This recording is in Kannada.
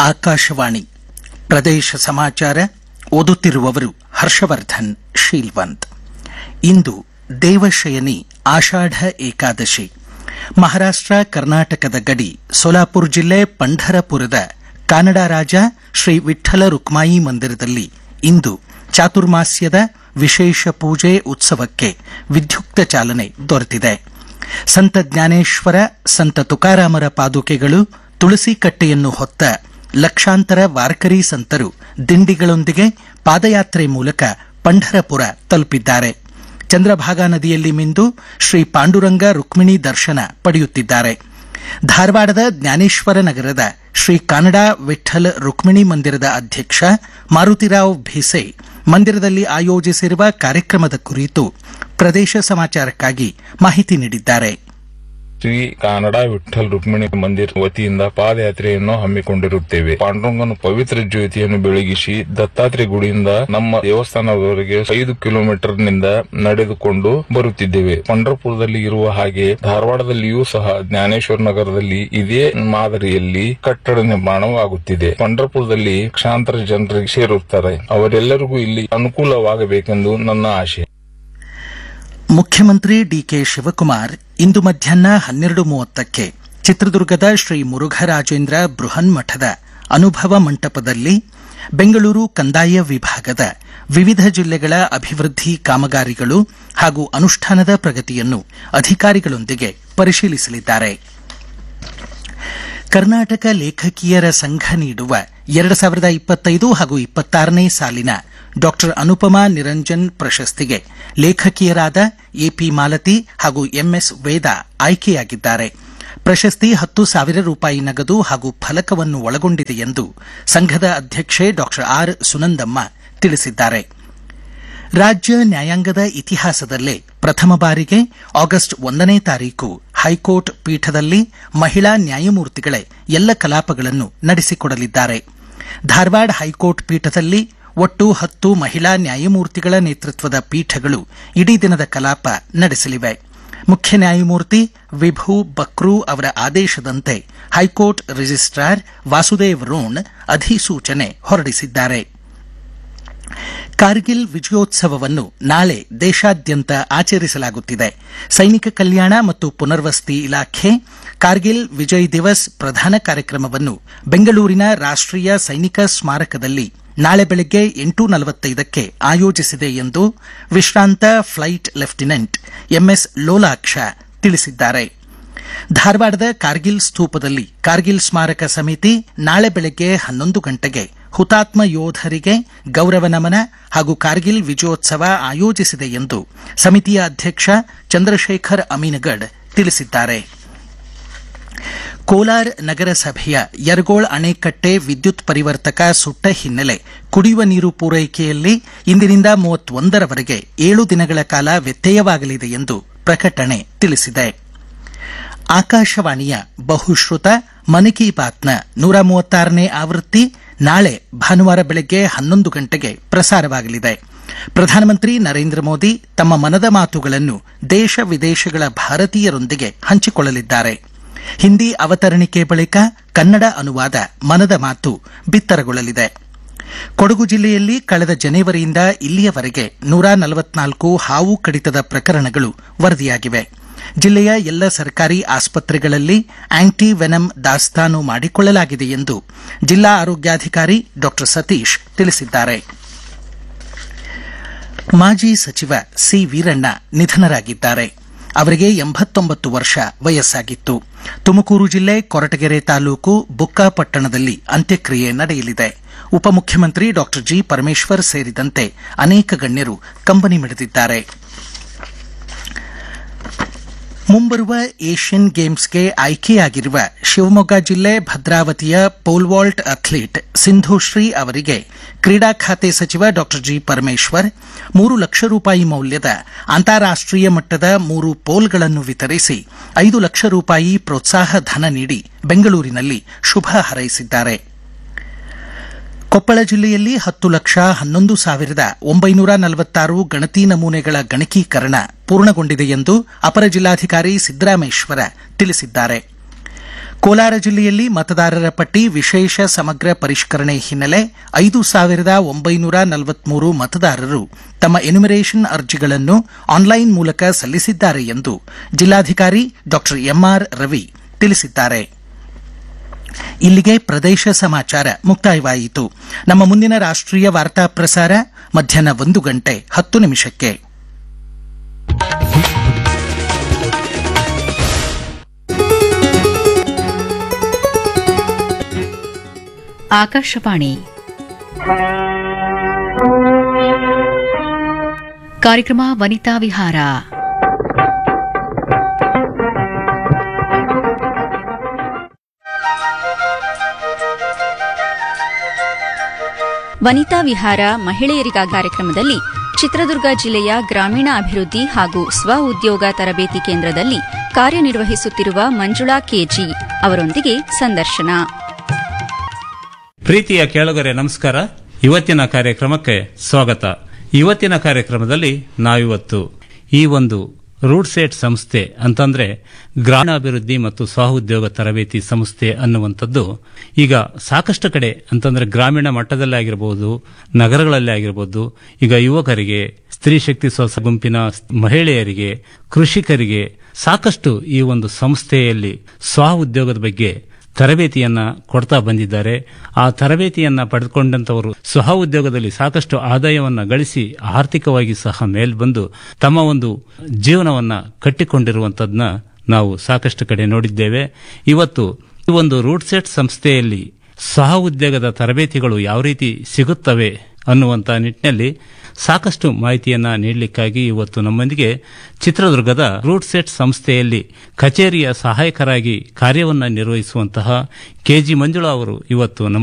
ಆಕಾಶವಾಣಿ ಪ್ರದೇಶ ಸಮಾಚಾರ ಓದುತ್ತಿರುವವರು ಹರ್ಷವರ್ಧನ್ ಶೀಲ್ವಂತ್ ಇಂದು ದೇವಶಯನಿ ಆಷಾಢ ಏಕಾದಶಿ ಮಹಾರಾಷ್ಟ್ರ ಕರ್ನಾಟಕದ ಗಡಿ ಸೋಲಾಪುರ ಜಿಲ್ಲೆ ಪಂಢರಪುರದ ಕಾನಡ ರಾಜ ಶ್ರೀ ವಿಠ್ಠಲ ರುಕ್ಮಾಯಿ ಮಂದಿರದಲ್ಲಿ ಇಂದು ಚಾತುರ್ಮಾಸ್ಯದ ವಿಶೇಷ ಪೂಜೆ ಉತ್ಸವಕ್ಕೆ ವಿದ್ಯುಕ್ತ ಚಾಲನೆ ದೊರೆತಿದೆ ಸಂತ ಜ್ಞಾನೇಶ್ವರ ಸಂತ ತುಕಾರಾಮರ ಪಾದುಕೆಗಳು ತುಳಸಿ ಕಟ್ಟೆಯನ್ನು ಹೊತ್ತ ಲಕ್ಷಾಂತರ ವಾರ್ಕರಿ ಸಂತರು ದಿಂಡಿಗಳೊಂದಿಗೆ ಪಾದಯಾತ್ರೆ ಮೂಲಕ ಪಂಢರಪುರ ತಲುಪಿದ್ದಾರೆ ಚಂದ್ರಭಾಗಾ ನದಿಯಲ್ಲಿ ಮಿಂದು ಶ್ರೀ ಪಾಂಡುರಂಗ ರುಕ್ಮಿಣಿ ದರ್ಶನ ಪಡೆಯುತ್ತಿದ್ದಾರೆ ಧಾರವಾಡದ ಜ್ಞಾನೇಶ್ವರ ನಗರದ ಶ್ರೀ ಕಾನಡ ವಿಠ್ಠಲ್ ರುಕ್ಮಿಣಿ ಮಂದಿರದ ಅಧ್ಯಕ್ಷ ಮಾರುತಿರಾವ್ ಭಿಸೆ ಮಂದಿರದಲ್ಲಿ ಆಯೋಜಿಸಿರುವ ಕಾರ್ಯಕ್ರಮದ ಕುರಿತು ಪ್ರದೇಶ ಸಮಾಚಾರಕ್ಕಾಗಿ ಮಾಹಿತಿ ನೀಡಿದ್ದಾರೆ ಶ್ರೀ ಕಾನಡ ವಿಠ್ಠಲ್ ರುಕ್ಮಿಣಿ ಮಂದಿರ ವತಿಯಿಂದ ಪಾದಯಾತ್ರೆಯನ್ನು ಹಮ್ಮಿಕೊಂಡಿರುತ್ತೇವೆ ಪಾಂಡುರಂಗನ ಪವಿತ್ರ ಜ್ಯೋತಿಯನ್ನು ಬೆಳಗಿಸಿ ದತ್ತಾತ್ರೇಯ ಗುಡಿಯಿಂದ ನಮ್ಮ ದೇವಸ್ಥಾನದವರೆಗೆ ಐದು ಕಿಲೋಮೀಟರ್ ನಿಂದ ನಡೆದುಕೊಂಡು ಬರುತ್ತಿದ್ದೇವೆ ಪಂಡರಪುರದಲ್ಲಿ ಇರುವ ಹಾಗೆ ಧಾರವಾಡದಲ್ಲಿಯೂ ಸಹ ಜ್ಞಾನೇಶ್ವರ ನಗರದಲ್ಲಿ ಇದೇ ಮಾದರಿಯಲ್ಲಿ ಕಟ್ಟಡ ನಿರ್ಮಾಣವಾಗುತ್ತಿದೆ ಪಂಡರಪುರದಲ್ಲಿ ಲಕ್ಷಾಂತರ ಜನರಿಗೆ ಸೇರುತ್ತಾರೆ ಅವರೆಲ್ಲರಿಗೂ ಇಲ್ಲಿ ಅನುಕೂಲವಾಗಬೇಕೆಂದು ನನ್ನ ಆಶೆ ಮುಖ್ಯಮಂತ್ರಿ ಡಿಕೆ ಶಿವಕುಮಾರ್ ಇಂದು ಮಧ್ಯಾಹ್ನ ಹನ್ನೆರಡು ಮೂವತ್ತಕ್ಕೆ ಚಿತ್ರದುರ್ಗದ ಶ್ರೀ ಮುರುಘರಾಜೇಂದ್ರ ಬೃಹನ್ಮಠದ ಅನುಭವ ಮಂಟಪದಲ್ಲಿ ಬೆಂಗಳೂರು ಕಂದಾಯ ವಿಭಾಗದ ವಿವಿಧ ಜಿಲ್ಲೆಗಳ ಅಭಿವೃದ್ಧಿ ಕಾಮಗಾರಿಗಳು ಹಾಗೂ ಅನುಷ್ಠಾನದ ಪ್ರಗತಿಯನ್ನು ಅಧಿಕಾರಿಗಳೊಂದಿಗೆ ಪರಿಶೀಲಿಸಲಿದ್ದಾರೆ ಕರ್ನಾಟಕ ಲೇಖಕಿಯರ ಸಂಘ ನೀಡುವ ಎರಡು ಸಾವಿರದ ಇಪ್ಪತ್ತೈದು ಹಾಗೂ ಇಪ್ಪತ್ತಾರನೇ ಸಾಲಿನ ಡಾಕ್ಟರ್ ಅನುಪಮಾ ನಿರಂಜನ್ ಪ್ರಶಸ್ತಿಗೆ ಲೇಖಕಿಯರಾದ ಎಪಿ ಮಾಲತಿ ಹಾಗೂ ಎಂಎಸ್ ವೇದ ಆಯ್ಕೆಯಾಗಿದ್ದಾರೆ ಪ್ರಶಸ್ತಿ ಹತ್ತು ಸಾವಿರ ರೂಪಾಯಿ ನಗದು ಹಾಗೂ ಫಲಕವನ್ನು ಒಳಗೊಂಡಿದೆ ಎಂದು ಸಂಘದ ಅಧ್ಯಕ್ಷೆ ಡಾಕ್ಟರ್ ಆರ್ ಸುನಂದಮ್ಮ ತಿಳಿಸಿದ್ದಾರೆ ರಾಜ್ಯ ನ್ಯಾಯಾಂಗದ ಇತಿಹಾಸದಲ್ಲೇ ಪ್ರಥಮ ಬಾರಿಗೆ ಆಗಸ್ಟ್ ಒಂದನೇ ತಾರೀಕು ಹೈಕೋರ್ಟ್ ಪೀಠದಲ್ಲಿ ಮಹಿಳಾ ನ್ಯಾಯಮೂರ್ತಿಗಳೇ ಎಲ್ಲ ಕಲಾಪಗಳನ್ನು ನಡೆಸಿಕೊಡಲಿದ್ದಾರೆ ಧಾರವಾಡ ಹೈಕೋರ್ಟ್ ಪೀಠದಲ್ಲಿ ಒಟ್ಟು ಹತ್ತು ಮಹಿಳಾ ನ್ಯಾಯಮೂರ್ತಿಗಳ ನೇತೃತ್ವದ ಪೀಠಗಳು ಇಡೀ ದಿನದ ಕಲಾಪ ನಡೆಸಲಿವೆ ಮುಖ್ಯ ನ್ಯಾಯಮೂರ್ತಿ ವಿಭು ಬಕ್ರೂ ಅವರ ಆದೇಶದಂತೆ ಹೈಕೋರ್ಟ್ ರಿಜಿಸ್ಟ್ರಾರ್ ವಾಸುದೇವ್ ರೋಣ್ ಅಧಿಸೂಚನೆ ಹೊರಡಿಸಿದ್ದಾರೆ ಕಾರ್ಗಿಲ್ ವಿಜಯೋತ್ಸವವನ್ನು ನಾಳೆ ದೇಶಾದ್ಯಂತ ಆಚರಿಸಲಾಗುತ್ತಿದೆ ಸೈನಿಕ ಕಲ್ಯಾಣ ಮತ್ತು ಪುನರ್ವಸತಿ ಇಲಾಖೆ ಕಾರ್ಗಿಲ್ ವಿಜಯ್ ದಿವಸ್ ಪ್ರಧಾನ ಕಾರ್ಯಕ್ರಮವನ್ನು ಬೆಂಗಳೂರಿನ ರಾಷ್ಟೀಯ ಸೈನಿಕ ಸ್ಮಾರಕದಲ್ಲಿ ನಾಳೆ ಬೆಳಗ್ಗೆ ಎಂಟು ನಲವತ್ತೈದಕ್ಕೆ ಆಯೋಜಿಸಿದೆ ಎಂದು ವಿಶ್ರಾಂತ ಫ್ಲೈಟ್ ಲೆಫ್ಟಿನೆಂಟ್ ಎಂಎಸ್ ಲೋಲಾಕ್ಷ ತಿಳಿಸಿದ್ದಾರೆ ಧಾರವಾಡದ ಕಾರ್ಗಿಲ್ ಸ್ತೂಪದಲ್ಲಿ ಕಾರ್ಗಿಲ್ ಸ್ಮಾರಕ ಸಮಿತಿ ನಾಳೆ ಬೆಳಗ್ಗೆ ಹನ್ನೊಂದು ಗಂಟೆಗೆ ಹುತಾತ್ಮ ಯೋಧರಿಗೆ ಗೌರವ ನಮನ ಹಾಗೂ ಕಾರ್ಗಿಲ್ ವಿಜಯೋತ್ಸವ ಆಯೋಜಿಸಿದೆ ಎಂದು ಸಮಿತಿಯ ಅಧ್ಯಕ್ಷ ಚಂದ್ರಶೇಖರ್ ಅಮೀನಗಡ್ ತಿಳಿಸಿದ್ದಾರೆ ಕೋಲಾರ ನಗರಸಭೆಯ ಯರಗೋಳ್ ಅಣೆಕಟ್ಟೆ ವಿದ್ಯುತ್ ಪರಿವರ್ತಕ ಸುಟ್ಟ ಹಿನ್ನೆಲೆ ಕುಡಿಯುವ ನೀರು ಪೂರೈಕೆಯಲ್ಲಿ ಇಂದಿನಿಂದ ಮೂವತ್ತೊಂದರವರೆಗೆ ಏಳು ದಿನಗಳ ಕಾಲ ವ್ಯತ್ಯಯವಾಗಲಿದೆ ಎಂದು ಪ್ರಕಟಣೆ ತಿಳಿಸಿದೆ ಆಕಾಶವಾಣಿಯ ಬಹುಶ್ರುತ ಮನ್ ಕಿ ಬಾತ್ನ ನೂರ ಮೂವತ್ತಾರನೇ ಆವೃತ್ತಿ ನಾಳೆ ಭಾನುವಾರ ಬೆಳಗ್ಗೆ ಹನ್ನೊಂದು ಗಂಟೆಗೆ ಪ್ರಸಾರವಾಗಲಿದೆ ಪ್ರಧಾನಮಂತ್ರಿ ನರೇಂದ್ರ ಮೋದಿ ತಮ್ಮ ಮನದ ಮಾತುಗಳನ್ನು ದೇಶ ವಿದೇಶಗಳ ಭಾರತೀಯರೊಂದಿಗೆ ಹಂಚಿಕೊಳ್ಳಲಿದ್ದಾರೆ ಹಿಂದಿ ಅವತರಣಿಕೆ ಬಳಿಕ ಕನ್ನಡ ಅನುವಾದ ಮನದ ಮಾತು ಬಿತ್ತರಗೊಳ್ಳಲಿದೆ ಕೊಡಗು ಜಿಲ್ಲೆಯಲ್ಲಿ ಕಳೆದ ಜನವರಿಯಿಂದ ಇಲ್ಲಿಯವರೆಗೆ ನೂರ ನಲವತ್ನಾಲ್ಕು ಹಾವು ಕಡಿತದ ಪ್ರಕರಣಗಳು ವರದಿಯಾಗಿವೆ ಜಿಲ್ಲೆಯ ಎಲ್ಲ ಸರ್ಕಾರಿ ಆಸ್ಪತ್ರೆಗಳಲ್ಲಿ ಆಂಟಿ ವೆನಮ್ ದಾಸ್ತಾನು ಮಾಡಿಕೊಳ್ಳಲಾಗಿದೆ ಎಂದು ಜಿಲ್ಲಾ ಆರೋಗ್ಯಾಧಿಕಾರಿ ಡಾ ಸತೀಶ್ ತಿಳಿಸಿದ್ದಾರೆ ಮಾಜಿ ಸಚಿವ ಸಿ ವೀರಣ್ಣ ನಿಧನರಾಗಿದ್ದಾರೆ ಅವರಿಗೆ ಎಂಬತ್ತೊಂಬತ್ತು ವರ್ಷ ವಯಸ್ಸಾಗಿತ್ತು ತುಮಕೂರು ಜಿಲ್ಲೆ ಕೊರಟಗೆರೆ ತಾಲೂಕು ಬುಕ್ಕಾಪಟ್ಟಣದಲ್ಲಿ ಅಂತ್ಯಕ್ರಿಯೆ ನಡೆಯಲಿದೆ ಉಪಮುಖ್ಯಮಂತ್ರಿ ಡಾ ಜಿ ಪರಮೇಶ್ವರ್ ಸೇರಿದಂತೆ ಅನೇಕ ಗಣ್ಯರು ಕಂಬನಿ ಮಿಡಿದಿದ್ದಾರೆ ಮುಂಬರುವ ಏಷ್ಯನ್ ಗೇಮ್ಸ್ಗೆ ಆಯ್ಕೆಯಾಗಿರುವ ಶಿವಮೊಗ್ಗ ಜಿಲ್ಲೆ ಭದ್ರಾವತಿಯ ಪೋಲ್ವಾಲ್ಟ್ ಅಥ್ಲೀಟ್ ಸಿಂಧುಶ್ರೀ ಅವರಿಗೆ ಕ್ರೀಡಾ ಖಾತೆ ಸಚಿವ ಡಾ ಜಿ ಪರಮೇಶ್ವರ್ ಮೂರು ಲಕ್ಷ ರೂಪಾಯಿ ಮೌಲ್ಯದ ಅಂತಾರಾಷ್ಟೀಯ ಮಟ್ಟದ ಮೂರು ಪೋಲ್ಗಳನ್ನು ವಿತರಿಸಿ ಐದು ಲಕ್ಷ ರೂಪಾಯಿ ಪ್ರೋತ್ಸಾಹ ಧನ ನೀಡಿ ಬೆಂಗಳೂರಿನಲ್ಲಿ ಶುಭ ಹಾರೈಸಿದ್ದಾರೆ ಕೊಪ್ಪಳ ಜಿಲ್ಲೆಯಲ್ಲಿ ಹತ್ತು ಲಕ್ಷ ಹನ್ನೊಂದು ಸಾವಿರದ ಒಂಬೈನೂರ ನಲವತ್ತಾರು ಗಣತಿ ನಮೂನೆಗಳ ಗಣಕೀಕರಣ ಪೂರ್ಣಗೊಂಡಿದೆ ಎಂದು ಅಪರ ಜಿಲ್ಲಾಧಿಕಾರಿ ಸಿದ್ದರಾಮೇಶ್ವರ ತಿಳಿಸಿದ್ದಾರೆ ಕೋಲಾರ ಜಿಲ್ಲೆಯಲ್ಲಿ ಮತದಾರರ ಪಟ್ಟಿ ವಿಶೇಷ ಸಮಗ್ರ ಪರಿಷ್ಕರಣೆ ಹಿನ್ನೆಲೆ ಐದು ಸಾವಿರದ ಒಂಬೈನೂರ ನಲವತ್ಮೂರು ಮತದಾರರು ತಮ್ಮ ಎನ್ಯುಮರೇಷನ್ ಅರ್ಜಿಗಳನ್ನು ಆನ್ಲೈನ್ ಮೂಲಕ ಸಲ್ಲಿಸಿದ್ದಾರೆ ಎಂದು ಜಿಲ್ಲಾಧಿಕಾರಿ ಡಾ ಎಂಆರ್ ರವಿ ತಿಳಿಸಿದ್ದಾರೆ ಇಲ್ಲಿಗೆ ಪ್ರದೇಶ ಸಮಾಚಾರ ಮುಕ್ತಾಯವಾಯಿತು ನಮ್ಮ ಮುಂದಿನ ರಾಷ್ಟ್ರೀಯ ವಾರ್ತಾ ಪ್ರಸಾರ ಮಧ್ಯಾಹ್ನ ಒಂದು ಗಂಟೆ ಹತ್ತು ನಿಮಿಷಕ್ಕೆ ಆಕಾಶವಾಣಿ ಕಾರ್ಯಕ್ರಮ ವನಿತಾ ವಿಹಾರ ವನಿತಾ ವಿಹಾರ ಮಹಿಳೆಯರಿಗ ಕಾರ್ಯಕ್ರಮದಲ್ಲಿ ಚಿತ್ರದುರ್ಗ ಜಿಲ್ಲೆಯ ಗ್ರಾಮೀಣ ಅಭಿವೃದ್ಧಿ ಹಾಗೂ ಸ್ವ ಉದ್ಯೋಗ ತರಬೇತಿ ಕೇಂದ್ರದಲ್ಲಿ ಕಾರ್ಯನಿರ್ವಹಿಸುತ್ತಿರುವ ಮಂಜುಳಾ ಕೆಜಿ ಅವರೊಂದಿಗೆ ಸಂದರ್ಶನ ಪ್ರೀತಿಯ ಕೇಳುಗರೆ ನಮಸ್ಕಾರ ಇವತ್ತಿನ ಕಾರ್ಯಕ್ರಮಕ್ಕೆ ಸ್ವಾಗತ ಇವತ್ತಿನ ಕಾರ್ಯಕ್ರಮದಲ್ಲಿ ನಾವಿವತ್ತು ಈ ಒಂದು ರೂಡ್ ಸೆಟ್ ಸಂಸ್ಥೆ ಅಂತಂದ್ರೆ ಗ್ರಾಮೀಣಾಭಿವೃದ್ಧಿ ಮತ್ತು ಸ್ವಉದ್ಯೋಗ ತರಬೇತಿ ಸಂಸ್ಥೆ ಅನ್ನುವಂಥದ್ದು ಈಗ ಸಾಕಷ್ಟು ಕಡೆ ಅಂತಂದ್ರೆ ಗ್ರಾಮೀಣ ಮಟ್ಟದಲ್ಲೇ ಆಗಿರಬಹುದು ನಗರಗಳಲ್ಲಿ ಆಗಿರಬಹುದು ಈಗ ಯುವಕರಿಗೆ ಸ್ತ್ರೀ ಶಕ್ತಿ ಸ್ವಸ ಗುಂಪಿನ ಮಹಿಳೆಯರಿಗೆ ಕೃಷಿಕರಿಗೆ ಸಾಕಷ್ಟು ಈ ಒಂದು ಸಂಸ್ಥೆಯಲ್ಲಿ ಸ್ವ ಉದ್ಯೋಗದ ಬಗ್ಗೆ ತರಬೇತಿಯನ್ನ ಕೊಡ್ತಾ ಬಂದಿದ್ದಾರೆ ಆ ತರಬೇತಿಯನ್ನ ಪಡೆದುಕೊಂಡಂತವರು ಸ್ವಹ ಉದ್ಯೋಗದಲ್ಲಿ ಸಾಕಷ್ಟು ಆದಾಯವನ್ನ ಗಳಿಸಿ ಆರ್ಥಿಕವಾಗಿ ಸಹ ಮೇಲ್ಬಂದು ತಮ್ಮ ಒಂದು ಜೀವನವನ್ನ ಕಟ್ಟಿಕೊಂಡಿರುವಂತದನ್ನ ನಾವು ಸಾಕಷ್ಟು ಕಡೆ ನೋಡಿದ್ದೇವೆ ಇವತ್ತು ಈ ಒಂದು ರೂಟ್ ಸೆಟ್ ಸಂಸ್ಥೆಯಲ್ಲಿ ಸಹ ಉದ್ಯೋಗದ ತರಬೇತಿಗಳು ಯಾವ ರೀತಿ ಸಿಗುತ್ತವೆ ಅನ್ನುವಂತ ನಿಟ್ಟಿನಲ್ಲಿ ಸಾಕಷ್ಟು ಮಾಹಿತಿಯನ್ನ ನೀಡಲಿಕ್ಕಾಗಿ ಇವತ್ತು ನಮ್ಮೊಂದಿಗೆ ಚಿತ್ರದುರ್ಗದ ರೂಟ್ ಸೆಟ್ ಸಂಸ್ಥೆಯಲ್ಲಿ ಕಚೇರಿಯ ಸಹಾಯಕರಾಗಿ ಕಾರ್ಯವನ್ನ ನಿರ್ವಹಿಸುವಂತಹ ಕೆಜಿ ಮಂಜುಳಾ ಅವರು ಇವತ್ತು ನಮ್ಮ